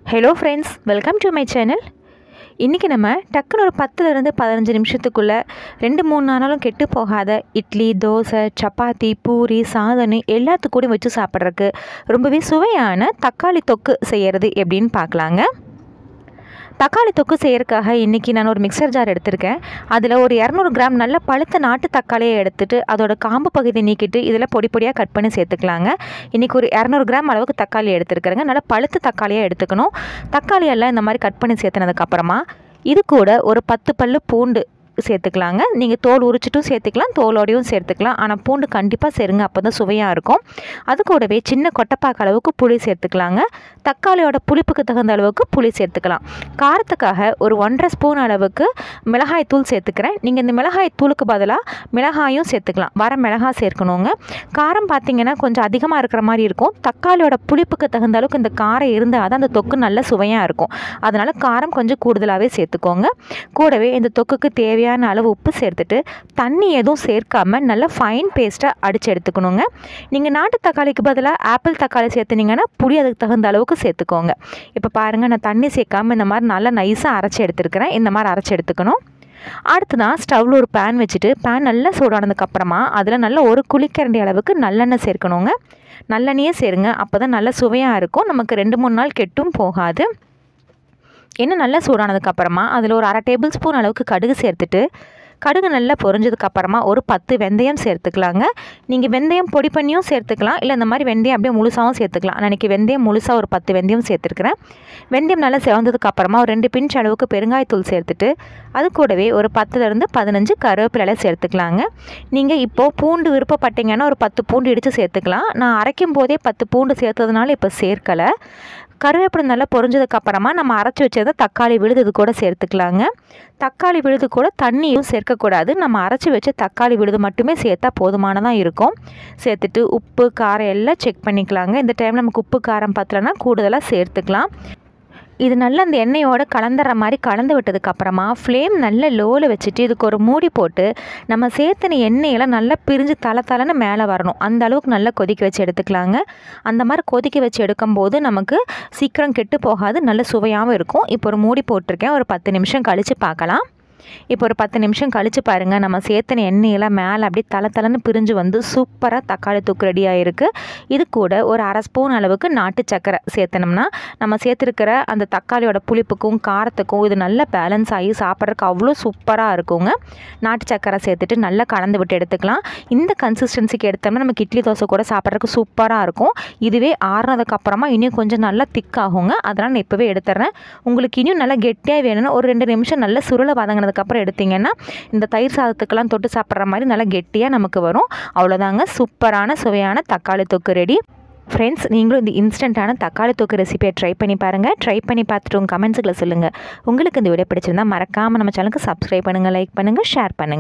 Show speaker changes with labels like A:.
A: hello friends welcome to my channel இன்றைக்கி நம்ம டக்குன்னு ஒரு பத்துலேருந்து பதினஞ்சு நிமிஷத்துக்குள்ளே ரெண்டு மூணு நாளாலும் கெட்டு போகாத இட்லி தோசை சப்பாத்தி பூரி சாதனு எல்லாத்துக்கூடயும் வச்சு சாப்பிட்றதுக்கு ரொம்பவே சுவையான தக்காளி தொக்கு செய்கிறது எப்படின்னு பார்க்கலாங்க தக்காளி தொக்கு செய்யறதுக்காக இன்றைக்கி நான் ஒரு மிக்சர் ஜார் எடுத்திருக்கேன் அதில் ஒரு இரநூறு கிராம் நல்ல பழுத்த நாட்டு தக்காளியை எடுத்துட்டு அதோட காம்பு பகுதியை நீக்கிட்டு இதில் பொடி பொடியாக கட் பண்ணி சேர்த்துக்கலாங்க இன்றைக்கி ஒரு இரநூறு கிராம் அளவுக்கு தக்காளி எடுத்துருக்கிறேங்க நல்லா பழுத்த தக்காளியாக எடுத்துக்கணும் தக்காளியெல்லாம் இந்த மாதிரி கட் பண்ணி சேர்த்துனதுக்கப்புறமா இது கூட ஒரு பத்து பல்லு பூண்டு சேர்த்துக்கலாங்க நீங்கள் தோல் உரிச்சிட்டும் சேர்த்துக்கலாம் தோலோடையும் சேர்த்துக்கலாம் ஆனால் பூண்டு கண்டிப்பாக சேருங்க அப்போ தான் சுவையாக இருக்கும் அது கூடவே சின்ன கொட்டைப்பாக்கு அளவுக்கு புளி சேர்த்துக்கலாங்க தக்காளியோட புளிப்புக்கு தகுந்த அளவுக்கு புளி சேர்த்துக்கலாம் காரத்துக்காக ஒரு ஒன்றரை ஸ்பூன் அளவுக்கு மிளகாய் தூள் சேர்த்துக்கிறேன் நீங்கள் இந்த மிளகாய் தூளுக்கு பதிலாக மிளகாயும் சேர்த்துக்கலாம் வர மிளகாய் சேர்க்கணுங்க காரம் பார்த்தீங்கன்னா கொஞ்சம் அதிகமாக இருக்கிற மாதிரி இருக்கும் தக்காளியோட புளிப்புக்கு தகுந்த அளவுக்கு இந்த காரம் இருந்தால் தான் அந்த தொக்கு நல்ல சுவையாக இருக்கும் அதனால் காரம் கொஞ்சம் கூடுதலாகவே சேர்த்துக்கோங்க கூடவே இந்த தொக்குக்கு தேவையான அளவு உப்பு சேர்த்துட்டு தண்ணி எதுவும் சேர்க்காம நல்லா ஃபைன் பேஸ்ட்டாக அடித்து எடுத்துக்கணுங்க நீங்கள் நாட்டு தக்காளிக்கு பதிலாக ஆப்பிள் தக்காளி சேர்த்துனீங்கன்னா புளி அதுக்கு தகுந்த அளவுக்கு சேர்த்துக்கோங்க இப்போ பாருங்கள் நான் தண்ணி சேர்க்காம இந்த மாதிரி நல்லா நைஸாக அரைச்சி எடுத்துருக்கிறேன் இந்த மாதிரி அரைச்சி எடுத்துக்கணும் அடுத்ததான் ஸ்டவ்வில் ஒரு பேன் வச்சுட்டு பேன் நல்லா சூடானதுக்கப்புறமா அதில் நல்ல ஒரு குழிக்கரண்டி அளவுக்கு நல்லெண்ணெய் சேர்க்கணுங்க நல்லெண்ணெயே சேருங்க அப்போ தான் நல்லா சுவையாக இருக்கும் நமக்கு ரெண்டு மூணு நாள் கெட்டும் போகாது எண்ணெய் நல்லா சூடானதுக்கப்புறமா அதில் ஒரு அரை டேபிள் ஸ்பூன் அளவுக்கு கடுகு சேர்த்துட்டு கடுகு நல்லா பொரிஞ்சதுக்கப்புறமா ஒரு பத்து வெந்தயம் சேர்த்துக்கலாங்க நீங்கள் வெந்தயம் பொடி பண்ணியும் சேர்த்துக்கலாம் இல்லை இந்த மாதிரி வெந்தயம் அப்படியே முழுசாகவும் சேர்த்துக்கலாம் நான் இன்றைக்கி வெந்தயம் முழுசாக ஒரு பத்து வெந்தயம் சேர்த்துருக்கிறேன் வெந்தயம் நல்லா செவந்ததுக்கப்புறமா ஒரு ரெண்டு பிஞ்ச் அளவுக்கு பெருங்காயத்தூள் சேர்த்துட்டு அது கூடவே ஒரு பத்துலேருந்து பதினஞ்சு கருவேப்பிலை சேர்த்துக்கலாங்க நீங்கள் இப்போது பூண்டு விருப்பப்பட்டீங்கன்னா ஒரு பத்து பூண்டு இடித்து சேர்த்துக்கலாம் நான் அரைக்கும் போதே பத்து பூண்டு சேர்த்ததுனால இப்போ சேர்க்கலை கருவேப்பிலை நல்லா பொரிஞ்சதுக்கப்புறமா நம்ம அரைச்சி வச்சதை தக்காளி விழுது இது கூட சேர்த்துக்கலாங்க தக்காளி விழுது கூட தண்ணியும் சேர்க்கக்கூடாது நம்ம அரைச்சி வச்ச தக்காளி விழுது மட்டுமே சேர்த்தா போதுமானதாக இருக்கும் சேர்த்துட்டு உப்பு காரம் எல்லாம் செக் பண்ணிக்கலாங்க இந்த டைமில் நமக்கு உப்பு காரம் பத்தலைன்னா கூடுதலாக சேர்த்துக்கலாம் இது நல்லா அந்த எண்ணெயோடு கலந்துற மாதிரி கலந்து விட்டதுக்கப்புறமா ஃப்ளேம் நல்ல லோவில் வச்சுட்டு இதுக்கு ஒரு மூடி போட்டு நம்ம சேர்த்துன எண்ணெயெல்லாம் நல்லா பிரிஞ்சு தலை தலைன்னு மேலே வரணும் அந்த அளவுக்கு நல்லா கொதிக்க வச்சு எடுத்துக்கலாங்க அந்த மாதிரி கொதிக்க வச்சு எடுக்கும்போது நமக்கு சீக்கிரம் கெட்டு போகாது நல்ல சுவையாகவும் இருக்கும் இப்போ ஒரு மூடி போட்டிருக்கேன் ஒரு பத்து நிமிஷம் கழித்து பார்க்கலாம் இப்போ ஒரு பத்து நிமிஷம் கழித்து பாருங்கள் நம்ம சேர்த்துன எண்ணெயெல்லாம் மேலே அப்படியே தலை தலைன்னு பிரிஞ்சு வந்து சூப்பராக தக்காளி தூக்கு ரெடி ஆகிருக்கு இது கூட ஒரு அரை ஸ்பூன் அளவுக்கு நாட்டு சக்கரை சேர்த்தனோம்னா நம்ம சேர்த்துருக்கிற அந்த தக்காளியோட புளிப்புக்கும் காரத்துக்கும் இது நல்லா பேலன்ஸ் ஆகி சாப்பிட்றதுக்கு அவ்வளோ சூப்பராக இருக்குங்க நாட்டு சக்கரை சேர்த்துட்டு நல்லா கலந்து விட்டு எடுத்துக்கலாம் இந்த கன்சிஸ்டன்சிக்கு எடுத்தோம்னா நமக்கு இட்லி தோசை கூட சாப்பிட்றதுக்கு சூப்பராக இருக்கும் இதுவே ஆறுனதுக்கப்புறமா இன்னும் கொஞ்சம் நல்லா திக்காகுங்க அதனால் நான் இப்போவே எடுத்துட்றேன் உங்களுக்கு இன்னும் நல்லா கெட்டியாக வேணும்னா ஒரு ரெண்டு நிமிஷம் நல்லா சுருளை வதங்கினதுக்கு அதுக்கப்புறம் எடுத்திங்கன்னா இந்த தயிர் சாதத்துக்கெல்லாம் தொட்டு சாப்பிட்ற மாதிரி நல்லா கெட்டியாக நமக்கு வரும் அவ்வளோதாங்க சூப்பரான சுவையான தக்காளி தொக்கு ரெடி ஃப்ரெண்ட்ஸ் நீங்களும் இந்த இன்ஸ்டண்ட்டான தக்காளி தொக்கு ரெசிபியை ட்ரை பண்ணி பாருங்கள் ட்ரை பண்ணி பார்த்துட்டு உங்கள் கமெண்ட்ஸுகளை சொல்லுங்கள் உங்களுக்கு இந்த வீடியோ பிடிச்சிருந்தா மறக்காமல் நம்ம சேனலுக்கு சப்ஸ்கிரைப் பண்ணுங்கள் லைக் பண்ணுங்கள் ஷேர் பண்ணுங்கள்